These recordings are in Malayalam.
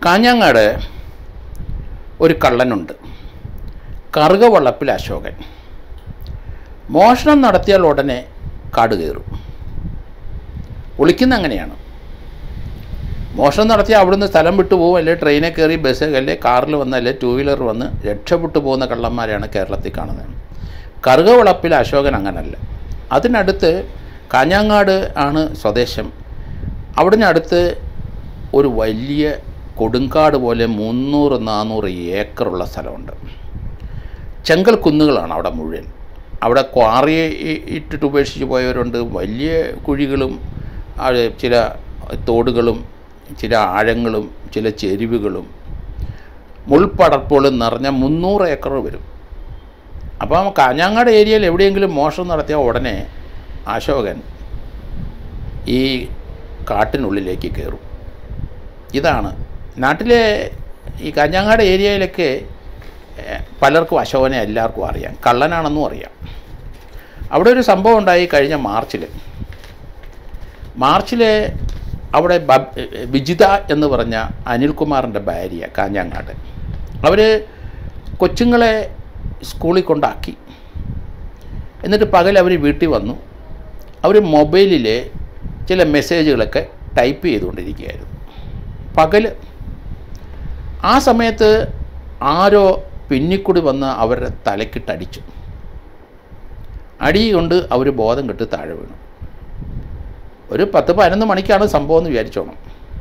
കാഞ്ഞങ്ങാട് ഒരു കള്ളനുണ്ട് കറുകവള്ളപ്പിൽ അശോകൻ മോഷണം നടത്തിയാൽ ഉടനെ കാട് കയറും ഒളിക്കുന്ന അങ്ങനെയാണ് മോഷണം നടത്തി അവിടുന്ന് സ്ഥലം വിട്ടു പോകും അല്ലെ ട്രെയിനിൽ കയറി ബസ് അല്ലെ കാറിൽ വന്ന് അല്ലെ ടൂ വീലർ വന്ന് രക്ഷപ്പെട്ടു പോകുന്ന കള്ളന്മാരെയാണ് കേരളത്തിൽ കാണുന്നത് കറുകവളപ്പിൽ അശോകൻ അങ്ങനല്ല അതിനടുത്ത് കാഞ്ഞങ്ങാട് ആണ് സ്വദേശം അവിടുന്ന് അടുത്ത് ഒരു വലിയ കൊടുങ്കാട് പോലെ മുന്നൂറ് നാനൂറ് ഏക്കറുള്ള സ്ഥലമുണ്ട് ചെങ്കൽ കുന്നുകളാണ് അവിടെ മുഴുവൻ അവിടെ ക്വാറിയെ ഇ- ഇട്ടിട്ട് ഉപേക്ഷിച്ച് പോയവരുണ്ട് വലിയ കുഴികളും അത് ചില തോടുകളും ചില ആഴങ്ങളും ചില ചെരുവുകളും മുൾപ്പടർപ്പുകളും നിറഞ്ഞ മുന്നൂറ് ഏക്കർ വരും അപ്പം കാഞ്ഞങ്ങാട് ഏരിയയിൽ എവിടെയെങ്കിലും മോഷണം നടത്തിയ ഉടനെ അശോകൻ ഈ കാട്ടിനുള്ളിലേക്ക് കയറും ഇതാണ് നാട്ടിലെ ഈ കാഞ്ഞങ്ങാട് ഏരിയയിലൊക്കെ ഏഹ്, പലർക്കും അശോകനെ എല്ലാവർക്കും അറിയാം കള്ളനാണെന്നും അറിയാം അവിടെ ഒരു സംഭവം ഉണ്ടായി കഴിഞ്ഞ മാർച്ചിൽ മാർച്ചിൽ അവിടെ ബബ് വിജിത എന്ന് പറഞ്ഞ അനിൽകുമാറിൻ്റെ ഭാര്യ കാഞ്ഞങ്ങാട് അവർ കൊച്ചുങ്ങളെ സ്കൂളിൽ കൊണ്ടാക്കി എന്നിട്ട് പകൽ അവർ വീട്ടിൽ വന്നു അവർ മൊബൈലിൽ ചില മെസ്സേജുകളൊക്കെ ടൈപ്പ് ചെയ്തുകൊണ്ടിരിക്കുകയായിരുന്നു പകൽ ആ സമയത്ത് ആരോ പിന്നിക്കൂടി വന്ന് അവരുടെ തലക്കിട്ടടിച്ചു അടി കൊണ്ട് അവർ ബോധം കെട്ട് താഴെ വീണു ഒരു പത്ത് പതിനൊന്ന് മണിക്കാണ് സംഭവം എന്ന് വിചാരിച്ചോണം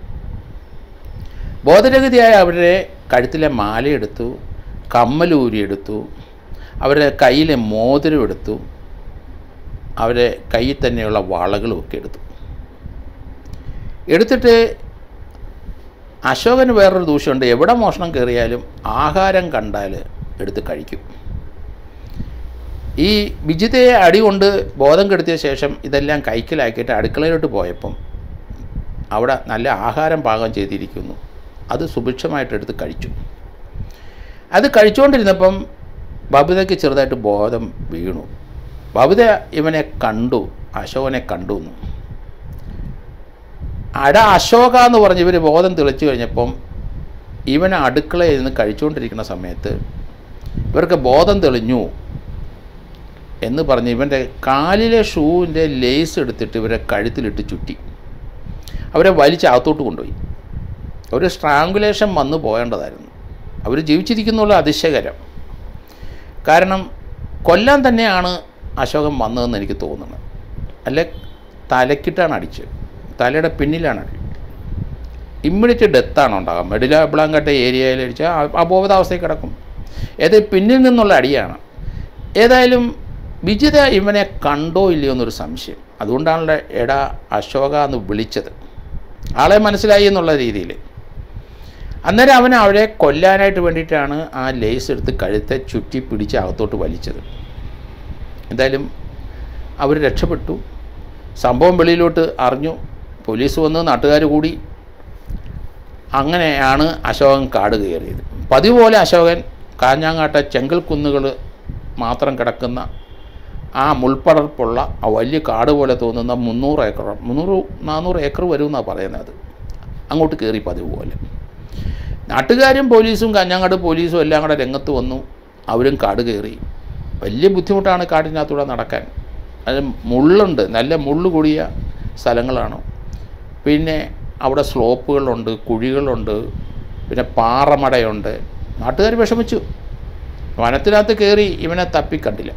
ബോധരഹിതയായ അവരുടെ കഴുത്തിലെ മാലയെടുത്തു കമ്മലൂരിയെടുത്തു അവരുടെ കയ്യിലെ മോതിരം എടുത്തു അവരെ കയ്യിൽ തന്നെയുള്ള വളകളും ഒക്കെ എടുത്തു എടുത്തിട്ട് അശോകന് വേറൊരു ദൂഷ്യമുണ്ട് എവിടെ മോഷണം കയറിയാലും ആഹാരം കണ്ടാൽ എടുത്ത് കഴിക്കും ഈ വിജിതയെ അടി കൊണ്ട് ബോധം കെടുത്തിയ ശേഷം ഇതെല്ലാം കൈക്കലാക്കിയിട്ട് അടുക്കളയിലോട്ട് പോയപ്പം അവിടെ നല്ല ആഹാരം പാകം ചെയ്തിരിക്കുന്നു അത് സുഭിക്ഷമായിട്ട് എടുത്ത് കഴിച്ചു അത് കഴിച്ചുകൊണ്ടിരുന്നപ്പം ബബിതയ്ക്ക് ചെറുതായിട്ട് ബോധം വീണു ബബിത ഇവനെ കണ്ടു അശോകനെ കണ്ടു എന്ന് അട അശോക എന്ന് പറഞ്ഞ് ഇവർ ബോധം തെളിച്ചു കഴിഞ്ഞപ്പം ഇവൻ അടുക്കളയിൽ നിന്ന് കഴിച്ചുകൊണ്ടിരിക്കുന്ന സമയത്ത് ഇവർക്ക് ബോധം തെളിഞ്ഞു എന്ന് പറഞ്ഞ് ഇവൻ്റെ കാലിലെ ഷൂവിൻ്റെ ലേസ് എടുത്തിട്ട് ഇവരെ കഴുത്തിലിട്ട് ചുറ്റി അവരെ വലിച്ച് അകത്തോട്ട് കൊണ്ടുപോയി ഒരു സ്ട്രാങ്കുലേഷൻ വന്നു പോകേണ്ടതായിരുന്നു അവർ ജീവിച്ചിരിക്കുന്നുള്ള അതിശയകരം കാരണം കൊല്ലാൻ തന്നെയാണ് അശോകൻ വന്നതെന്ന് എനിക്ക് തോന്നുന്നത് അല്ലെ തലക്കിട്ടാണ് അടിച്ചത് തലയുടെ പിന്നിലാണ് അടി ഇമ്മീഡിയറ്റ് ഡെത്താണ് ഉണ്ടാകുക മെഡില ബ്ലാങ്കട്ട ഏരിയയിൽ അടിച്ചാൽ അബോധാവസ്ഥയിൽ കിടക്കും ഏത് പിന്നിൽ നിന്നുള്ള അടിയാണ് ഏതായാലും വിജിത ഇവനെ കണ്ടോ ഇല്ലയോ എന്നൊരു സംശയം അതുകൊണ്ടാണല്ലോ എടാ അശോക എന്ന് വിളിച്ചത് ആളെ മനസ്സിലായി എന്നുള്ള രീതിയിൽ അന്നേരം അവൻ അവരെ കൊല്ലാനായിട്ട് വേണ്ടിയിട്ടാണ് ആ ലേസ് എടുത്ത് കഴുത്തെ ചുറ്റി പിടിച്ച് അകത്തോട്ട് വലിച്ചത് എന്തായാലും അവർ രക്ഷപ്പെട്ടു സംഭവം വെളിയിലോട്ട് അറിഞ്ഞു പോലീസ് വന്ന് നാട്ടുകാർ കൂടി അങ്ങനെയാണ് അശോകൻ കാട് കയറിയത് പതിവ് പോലെ അശോകൻ കാഞ്ഞാങ്ങാട്ട ചെങ്കൽ കുന്നുകൾ മാത്രം കിടക്കുന്ന ആ മുൾപ്പടർപ്പുള്ള ആ വലിയ കാട് പോലെ തോന്നുന്ന മുന്നൂറ് ഏക്കർ മുന്നൂറ് നാനൂറ് ഏക്കർ വരുമെന്നാണ് പറയുന്നത് അങ്ങോട്ട് കയറി പതിവ് പോലെ നാട്ടുകാരും പോലീസും കാഞ്ഞങ്ങാട് പോലീസും എല്ലാം കൂടെ രംഗത്ത് വന്നു അവരും കാട് കയറി വലിയ ബുദ്ധിമുട്ടാണ് കാടിനകത്തൂടെ നടക്കാൻ അത് മുള്ളുണ്ട് നല്ല മുള്ളു കൂടിയ സ്ഥലങ്ങളാണ് പിന്നെ അവിടെ സ്ലോപ്പുകളുണ്ട് കുഴികളുണ്ട് പിന്നെ പാറമടയുണ്ട് നാട്ടുകാർ വിഷമിച്ചു വനത്തിനകത്ത് കയറി ഇവനെ തപ്പിക്കണ്ടില്ല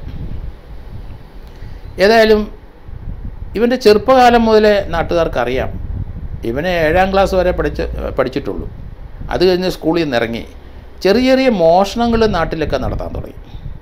ഏതായാലും ഇവൻ്റെ ചെറുപ്പകാലം മുതലേ നാട്ടുകാർക്കറിയാം ഇവനെ ഏഴാം ക്ലാസ് വരെ പഠിച്ച് പഠിച്ചിട്ടുള്ളൂ അത് കഴിഞ്ഞ് സ്കൂളിൽ നിന്ന് ഇറങ്ങി ചെറിയ ചെറിയ മോഷണങ്ങൾ നാട്ടിലൊക്കെ നടത്താൻ തുടങ്ങി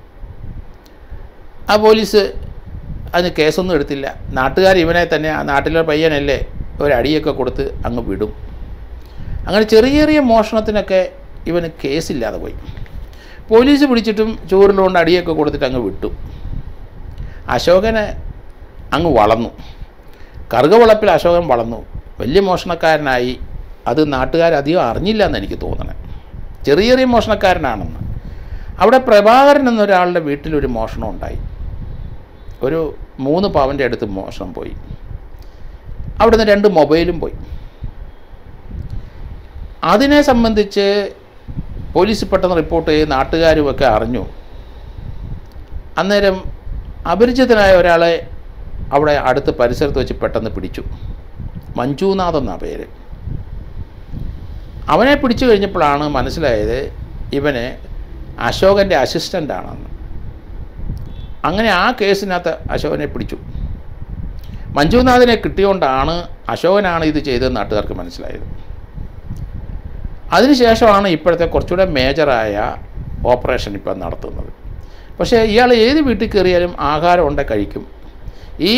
ആ പോലീസ് അതിന് കേസൊന്നും എടുത്തില്ല നാട്ടുകാർ ഇവനെ തന്നെ ആ നാട്ടിലെ പയ്യനല്ലേ ഒരടിയൊക്കെ കൊടുത്ത് അങ്ങ് വിടും അങ്ങനെ ചെറിയ ചെറിയ മോഷണത്തിനൊക്കെ ഇവന് കേസില്ലാതെ പോയി പോലീസ് പിടിച്ചിട്ടും ചോറിലുകൊണ്ട് അടിയൊക്കെ കൊടുത്തിട്ട് അങ്ങ് വിട്ടു അശോകന് അങ്ങ് വളർന്നു കറുകവളപ്പിൽ അശോകൻ വളർന്നു വലിയ മോഷണക്കാരനായി അത് നാട്ടുകാരധികം അറിഞ്ഞില്ല എന്ന് എനിക്ക് തോന്നണേ ചെറിയ ചെറിയ മോഷണക്കാരനാണെന്ന് അവിടെ പ്രഭാകരൻ എന്നൊരാളുടെ വീട്ടിലൊരു മോഷണം ഉണ്ടായി ഒരു മൂന്ന് പവൻ്റെ അടുത്ത് മോഷണം പോയി അവിടുന്ന് രണ്ട് മൊബൈലും പോയി അതിനെ സംബന്ധിച്ച് പോലീസ് പെട്ടെന്ന് റിപ്പോർട്ട് ചെയ്ത് നാട്ടുകാരുമൊക്കെ അറിഞ്ഞു അന്നേരം അപരിചിതനായ ഒരാളെ അവിടെ അടുത്ത് പരിസരത്ത് വെച്ച് പെട്ടെന്ന് പിടിച്ചു മഞ്ജുനാഥ് എന്നാ പേര് അവനെ പിടിച്ചു കഴിഞ്ഞപ്പോഴാണ് മനസ്സിലായത് ഇവന് അശോകൻ്റെ അസിസ്റ്റൻ്റ് ആണെന്ന് അങ്ങനെ ആ കേസിനകത്ത് അശോകനെ പിടിച്ചു മഞ്ജുനാഥിനെ കിട്ടിയോണ്ടാണ് അശോകനാണ് ഇത് ചെയ്തതെന്ന് നാട്ടുകാർക്ക് മനസ്സിലായത് അതിനുശേഷമാണ് ഇപ്പോഴത്തെ കുറച്ചുകൂടെ മേജറായ ഓപ്പറേഷൻ ഇപ്പം നടത്തുന്നത് പക്ഷേ ഇയാൾ ഏത് വീട്ടിൽ കയറിയാലും ആഹാരം ഉണ്ടെ കഴിക്കും ഈ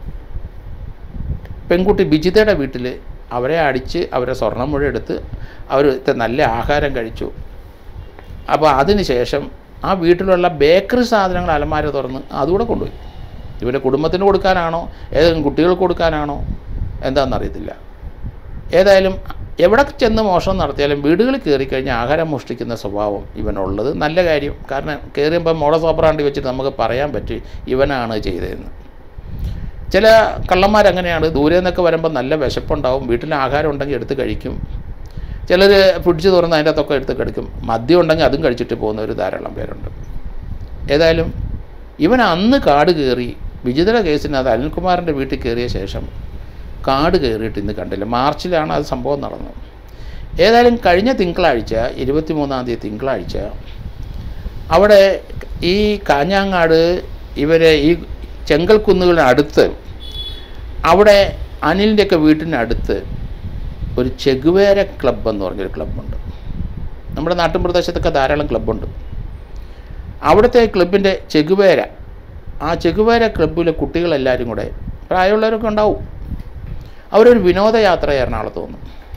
പെൺകുട്ടി ബിജിതയുടെ വീട്ടിൽ അവരെ അടിച്ച് അവരെ സ്വർണം മുഴുവൻ എടുത്ത് അവർ നല്ല ആഹാരം കഴിച്ചു അപ്പോൾ അതിന് ശേഷം ആ വീട്ടിലുള്ള ബേക്കറി സാധനങ്ങൾ അലമാര തുറന്ന് അതുകൂടെ കൊണ്ടുപോയി ഇവൻ്റെ കുടുംബത്തിന് കൊടുക്കാനാണോ ഏതെങ്കിലും കുട്ടികൾക്ക് കൊടുക്കാനാണോ എന്താണെന്നറിയത്തില്ല ഏതായാലും എവിടെ ചെന്ന് മോഷണം നടത്തിയാലും വീടുകളിൽ കയറി കഴിഞ്ഞാൽ ആഹാരം മോഷ്ടിക്കുന്ന സ്വഭാവം ഇവനുള്ളത് നല്ല കാര്യം കാരണം കയറിയപ്പോൾ മോഡസ് ഓപ്പറാണ്ടി വെച്ചിട്ട് നമുക്ക് പറയാൻ പറ്റി ഇവനാണ് ചെയ്തതെന്ന് ചില കള്ളന്മാരങ്ങനെയാണ് ദൂരെ നിന്നൊക്കെ വരുമ്പോൾ നല്ല വിശപ്പുണ്ടാവും വീട്ടിൽ ആഹാരം ഉണ്ടെങ്കിൽ എടുത്ത് കഴിക്കും ചിലർ പിടിച്ച് തുറന്ന് അതിൻ്റെ അകത്തൊക്കെ എടുത്ത് കഴിക്കും മദ്യം ഉണ്ടെങ്കിൽ അതും കഴിച്ചിട്ട് പോകുന്നവർ ധാരാളം പേരുണ്ട് ഏതായാലും ഇവൻ അന്ന് കാട് കയറി വിജിതയുടെ കേസിനകത്ത് അനിൽകുമാറിൻ്റെ വീട്ടിൽ കയറിയ ശേഷം കാട് കയറിയിട്ട് ഇന്ന് കണ്ടില്ല മാർച്ചിലാണ് അത് സംഭവം നടന്നത് ഏതായാലും കഴിഞ്ഞ തിങ്കളാഴ്ച ഇരുപത്തി മൂന്നാം തീയതി തിങ്കളാഴ്ച അവിടെ ഈ കാഞ്ഞാങ്ങാട് ഇവരെ ഈ ചെങ്കൽക്കുന്നുകളുടെ അടുത്ത് അവിടെ അനിലിൻ്റെയൊക്കെ വീട്ടിനടുത്ത് ഒരു ചെഗുവേര ക്ലബ്ബ് എന്ന് പറഞ്ഞൊരു ക്ലബ്ബുണ്ട് നമ്മുടെ നാട്ടിൻ പ്രദേശത്തൊക്കെ ധാരാളം ക്ലബ്ബുണ്ട് അവിടുത്തെ ക്ലബിൻ്റെ ചെഗുവേര ആ ചെഗുവേര ക്ലബ്ബിലെ കുട്ടികളെല്ലാവരും കൂടെ പ്രായമുള്ളവരൊക്കെ ഉണ്ടാവും അവരൊരു വിനോദയാത്ര എറണാകുളത്ത് വന്നു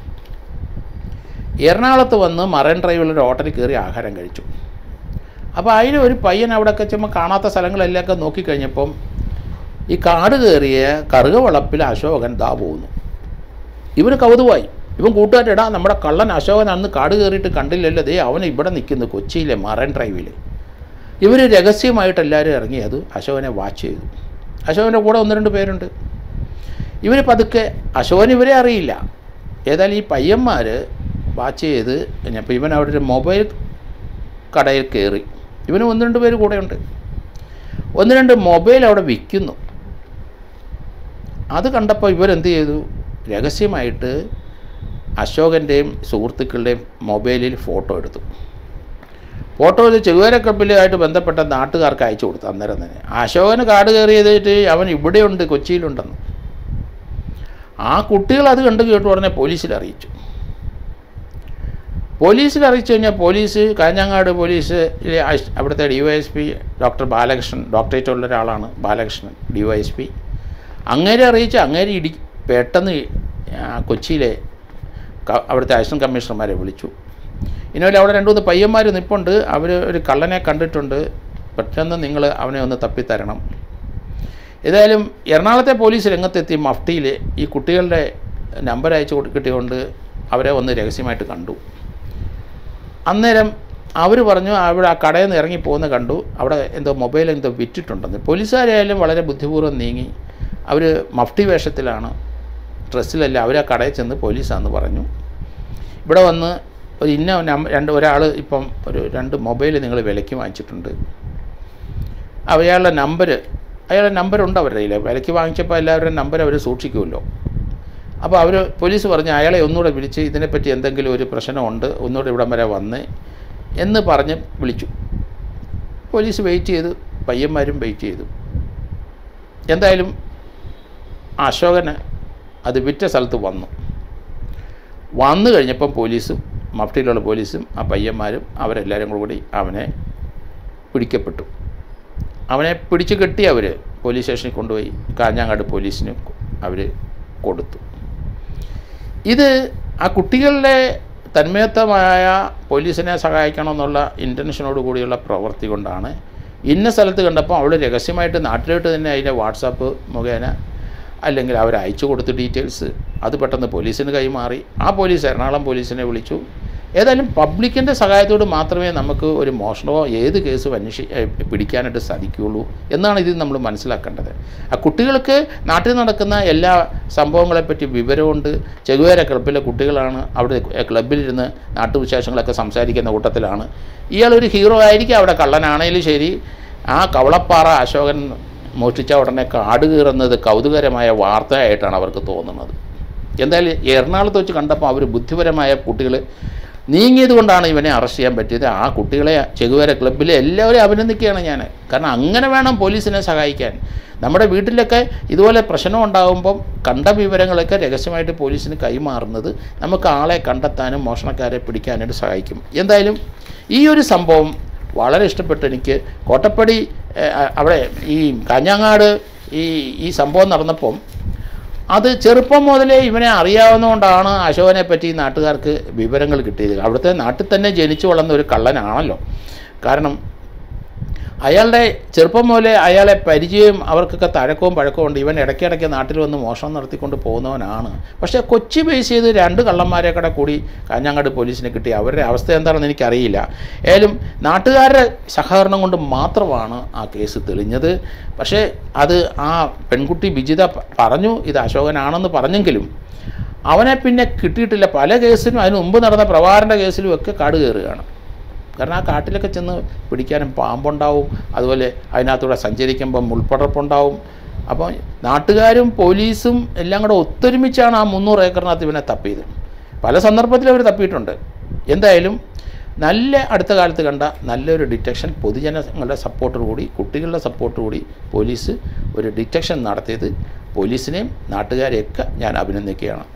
എറണാകുളത്ത് വന്ന് മറൈൻ ഡ്രൈവിലൊരു ഹോട്ടലിൽ കയറി ആഹാരം കഴിച്ചു അപ്പോൾ അതിന് ഒരു പയ്യൻ അവിടെയൊക്കെ ചുമ്മാ കാണാത്ത സ്ഥലങ്ങളെല്ലാമൊക്കെ നോക്കിക്കഴിഞ്ഞപ്പം ഈ കാട് കയറിയ കറുകവളപ്പിൽ അശോകൻ ദാ പോകുന്നു ഇവന് കൗതുവായി ഇവൻ കൂട്ടുകാരെടാ നമ്മുടെ കള്ളൻ അശോകൻ അന്ന് കാട് കയറിയിട്ട് കണ്ടില്ലല്ലോ ദേ അവൻ ഇവിടെ നിൽക്കുന്നു കൊച്ചിയിലെ മറൈൻ ഡ്രൈവിൽ ഇവർ രഹസ്യമായിട്ട് എല്ലാവരും ഇറങ്ങി അത് അശോകനെ വാച്ച് ചെയ്തു അശോകൻ്റെ കൂടെ ഒന്ന് രണ്ട് പേരുണ്ട് ഇവർ പതുക്കെ അശോകൻ ഇവരെ അറിയില്ല ഏതായാലും ഈ പയ്യന്മാർ വാച്ച് ചെയ്ത് കഴിഞ്ഞപ്പോൾ ഇവൻ അവിടെ ഒരു മൊബൈൽ കടയിൽ കയറി ഇവന് ഒന്ന് രണ്ട് പേര് കൂടെയുണ്ട് ഒന്ന് രണ്ട് മൊബൈൽ അവിടെ വിൽക്കുന്നു അത് കണ്ടപ്പോൾ ഇവരെന്ത് ചെയ്തു രഹസ്യമായിട്ട് അശോകൻ്റെയും സുഹൃത്തുക്കളുടെയും മൊബൈലിൽ ഫോട്ടോ എടുത്തു ഫോട്ടോ ഇത് ചെകുവേര ക്ലബിലുമായിട്ട് ബന്ധപ്പെട്ട നാട്ടുകാർക്ക് അയച്ചു കൊടുത്തു അന്നേരം തന്നെ അശോകന് കാട് കയറിയതായിട്ട് അവൻ ഇവിടെയുണ്ട് കൊച്ചിയിലുണ്ടെന്ന് ആ കുട്ടികൾ അത് കണ്ടു കേട്ടു ഉടനെ പോലീസിൽ അറിയിച്ചു പോലീസിൽ അറിയിച്ചു കഴിഞ്ഞാൽ പോലീസ് കാഞ്ഞങ്ങാട് പോലീസ് അവിടുത്തെ D Y S P doctor Balakrishnan doctorate ഉള്ള ഒരാളാണ് Balakrishnan D Y S P അങ്ങേരെ അറിയിച്ച് അങ്ങേരെ ഇടി പെട്ടെന്ന് ആ, കൊച്ചിയിലെ ക- അവിടുത്തെ അസിസ്റ്റന്റ് കമ്മീഷണർമാരെ വിളിച്ചു ഇനിവരെ അവിടെ രണ്ട് മൂന്ന് പയ്യന്മാർ നിൽപ്പുണ്ട് അവർ ഒരു കള്ളനെ കണ്ടിട്ടുണ്ട് പെട്ടെന്ന് നിങ്ങൾ അവനെ ഒന്ന് തപ്പിത്തരണം ഏതായാലും എറണാകുളത്തെ പോലീസ് രംഗത്തെത്തി മഫ്റ്റിയിൽ ഈ കുട്ടികളുടെ നമ്പർ അയച്ചു കൊടു- കിട്ടിയതുകൊണ്ട് അവരെ ഒന്ന് രഹസ്യമായിട്ട് കണ്ടു അന്നേരം അവർ പറഞ്ഞു അവിടെ ആ കടയിൽ നിന്ന് ഇറങ്ങി പോകുന്ന കണ്ടു അവിടെ എന്തോ മൊബൈൽ എന്തോ വിറ്റിട്ടുണ്ടെന്ന് പോലീസുകാരായാലും വളരെ ബുദ്ധിപൂർവ്വം നീങ്ങി അവർ മഫ്റ്റി വേഷത്തിലാണ് ഡ്രസ്സിലല്ല അവർ ആ കടയിൽ ചെന്ന് പോലീസാന്ന് പറഞ്ഞു ഇവിടെ വന്ന് ഒരു ഇന്ന നമ്പ രണ്ട് ഒരാൾ ഇപ്പം ഒരു രണ്ട് മൊബൈൽ നിങ്ങൾ വിലയ്ക്ക് വാങ്ങിച്ചിട്ടുണ്ട് അയാളുടെ നമ്പർ അയാളുടെ നമ്പറുണ്ട് അവരുടെ കയ്യിൽ വിലയ്ക്ക് വാങ്ങിച്ചപ്പോൾ എല്ലാവരുടെയും നമ്പർ അവർ സൂക്ഷിക്കുമല്ലോ അപ്പോൾ അവർ പോലീസ് പറഞ്ഞ് അയാളെ ഒന്നുകൂടെ വിളിച്ച് ഇതിനെപ്പറ്റി എന്തെങ്കിലും ഒരു പ്രശ്നമുണ്ട് ഒന്നുകൂടെ ഇവിടം വരെ വന്ന് എന്ന് പറഞ്ഞ് വിളിച്ചു പോലീസ് വെയിറ്റ് ചെയ്തു പയ്യന്മാരും വെയിറ്റ് ചെയ്തു എന്തായാലും അശോകന് അത് വിറ്റ സ്ഥലത്ത് വന്നു വന്നു കഴിഞ്ഞപ്പം പോലീസും മഫ്റ്റിയിലുള്ള പോലീസും ആ പയ്യന്മാരും അവരെല്ലാവരും കൂടി അവനെ പിടിക്കപ്പെട്ടു അവനെ പിടിച്ചു കെട്ടി അവർ പോലീസ് സ്റ്റേഷനിൽ കൊണ്ടുപോയി കാഞ്ഞങ്ങാട് പോലീസിന് അവർ കൊടുത്തു ഇത് ആ കുട്ടികളുടെ തന്മയത്വമായ പോലീസിനെ സഹായിക്കണമെന്നുള്ള ഇൻറ്റൻഷനോട് കൂടിയുള്ള പ്രവൃത്തി കൊണ്ടാണ് ഇന്ന സ്ഥലത്ത് കണ്ടപ്പോൾ അവൾ രഹസ്യമായിട്ട് നാട്ടിലോട്ട് തന്നെ അതിൻ്റെ വാട്സാപ്പ് മുഖേന അല്ലെങ്കിൽ അവർ അയച്ചു കൊടുത്ത ഡീറ്റെയിൽസ് അത് പെട്ടെന്ന് പോലീസിന് കൈമാറി ആ പോലീസ് എറണാകുളം പോലീസിനെ വിളിച്ചു ഏതായാലും പബ്ലിക്കിൻ്റെ സഹായത്തോട് മാത്രമേ നമുക്ക് ഒരു മോഷണമോ ഏത് കേസും അന്വേഷി ഏഹ് പിടിക്കാനായിട്ട് സാധിക്കുകയുള്ളൂ എന്നാണ് ഇതിൽ നമ്മൾ മനസ്സിലാക്കേണ്ടത് ആ കുട്ടികൾക്ക് നാട്ടിൽ നടക്കുന്ന എല്ലാ സംഭവങ്ങളെപ്പറ്റി വിവരമുണ്ട് ചെകുവേര ക്ലബ്ബിലെ കുട്ടികളാണ് അവിടെ ക്ലബ്ബിലിരുന്ന് നാട്ടുവിശേഷങ്ങളൊക്കെ സംസാരിക്കുന്ന കൂട്ടത്തിലാണ് ഇയാളൊരു ഹീറോ ആയിരിക്കും അവിടെ കള്ളനാണേലും ശരി ആ കവളപ്പാറ അശോകൻ മോഷ്ടിച്ച ഉടനെ കാട് കീറുന്നത് കൗതുകരമായ വാർത്തയായിട്ടാണ് അവർക്ക് തോന്നുന്നത് എന്തായാലും എറണാകുളത്ത് വെച്ച് കണ്ടപ്പോൾ അവർ ബുദ്ധിപരമായ കുട്ടികൾ നീങ്ങിയത് കൊണ്ടാണ് ഇവനെ അറസ്റ്റ് ചെയ്യാൻ പറ്റിയത് ആ കുട്ടികളെ ചെകുവേര ക്ലബ്ബിലെ എല്ലാവരെയും അഭിനന്ദിക്കുകയാണ് ഞാൻ കാരണം അങ്ങനെ വേണം പോലീസിനെ സഹായിക്കാൻ നമ്മുടെ വീട്ടിലൊക്കെ ഇതുപോലെ പ്രശ്നം ഉണ്ടാകുമ്പം കണ്ട വിവരങ്ങളൊക്കെ രഹസ്യമായിട്ട് പോലീസിന് കൈമാറുന്നത് നമുക്ക് ആളെ കണ്ടെത്താനും മോഷണക്കാരെ പിടിക്കാനായിട്ട് സഹായിക്കും എന്തായാലും ഈ ഒരു സംഭവം വളരെ ഇഷ്ടപ്പെട്ടു എനിക്ക് കോട്ടപ്പടി ഏഹ്, അവിടെ ഈ കാഞ്ഞങ്ങാട് ഈ ഈ സംഭവം നടന്നപ്പം അത് ചെറുപ്പം മുതലേ ഇവനെ അറിയാവുന്നതുകൊണ്ടാണ് അശോകനെ പറ്റി നാട്ടുകാർക്ക് വിവരങ്ങൾ കിട്ടിയത് അവിടുത്തെ നാട്ടിൽ തന്നെ ജനിച്ചു വളർന്ന ഒരു കള്ളനാണല്ലോ കാരണം അയാളുടെ ചെറുപ്പം മുതലേ അയാളെ പരിചയം അവർക്കൊക്കെ തഴക്കവും പഴക്കവും ഉണ്ട് ഇവൻ ഇടയ്ക്കിടയ്ക്ക് നാട്ടിൽ വന്ന് മോഷണം നടത്തിക്കൊണ്ട് പോകുന്നവനാണ് പക്ഷേ കൊച്ചി ബേസ് ചെയ്ത് രണ്ട് കള്ളന്മാരെ കൂടെ കൂടി കാഞ്ഞങ്ങാട് പോലീസിനെ കിട്ടി അവരുടെ അവസ്ഥ എന്താണെന്ന് എനിക്കറിയില്ല ഏതായാലും നാട്ടുകാരുടെ സഹകരണം കൊണ്ട് മാത്രമാണ് ആ കേസ് തെളിഞ്ഞത് പക്ഷേ അത് ആ പെൺകുട്ടി ബിജിത പ- പറഞ്ഞു ഇത് അശോകനാണെന്ന് പറഞ്ഞെങ്കിലും അവനെ പിന്നെ കിട്ടിയിട്ടില്ല പല കേസിലും അതിന് മുമ്പ് നടന്ന പ്രവാറിൻ്റെ കേസിലും ഒക്കെ കാട് കയറുകയാണ് കാരണം ആ കാട്ടിലൊക്കെ ചെന്ന് പിടിക്കാനും പാമ്പുണ്ടാവും അതുപോലെ അതിനകത്തൂടെ സഞ്ചരിക്കുമ്പം മുൾപ്പടർപ്പുണ്ടാവും അപ്പോൾ നാട്ടുകാരും പോലീസും എല്ലാം കൂടെ ഒത്തൊരുമിച്ചാണ് ആ മുന്നൂറ് ഏക്കറിനകത്ത് ഇവനെ തപ്പിയത് പല സന്ദർഭത്തിലും അവർ തപ്പിയിട്ടുണ്ട് എന്തായാലും നല്ല അടുത്ത കാലത്ത് കണ്ട നല്ലൊരു ഡിറ്റക്ഷൻ പൊതുജനങ്ങളുടെ സപ്പോർട്ടോടുകൂടി കുട്ടികളുടെ സപ്പോർട്ടോടുകൂടി പോലീസ് ഒരു ഡിറ്റക്ഷൻ നടത്തിയത് പോലീസിനെയും നാട്ടുകാരെയൊക്കെ ഞാൻ അഭിനന്ദിക്കുകയാണ്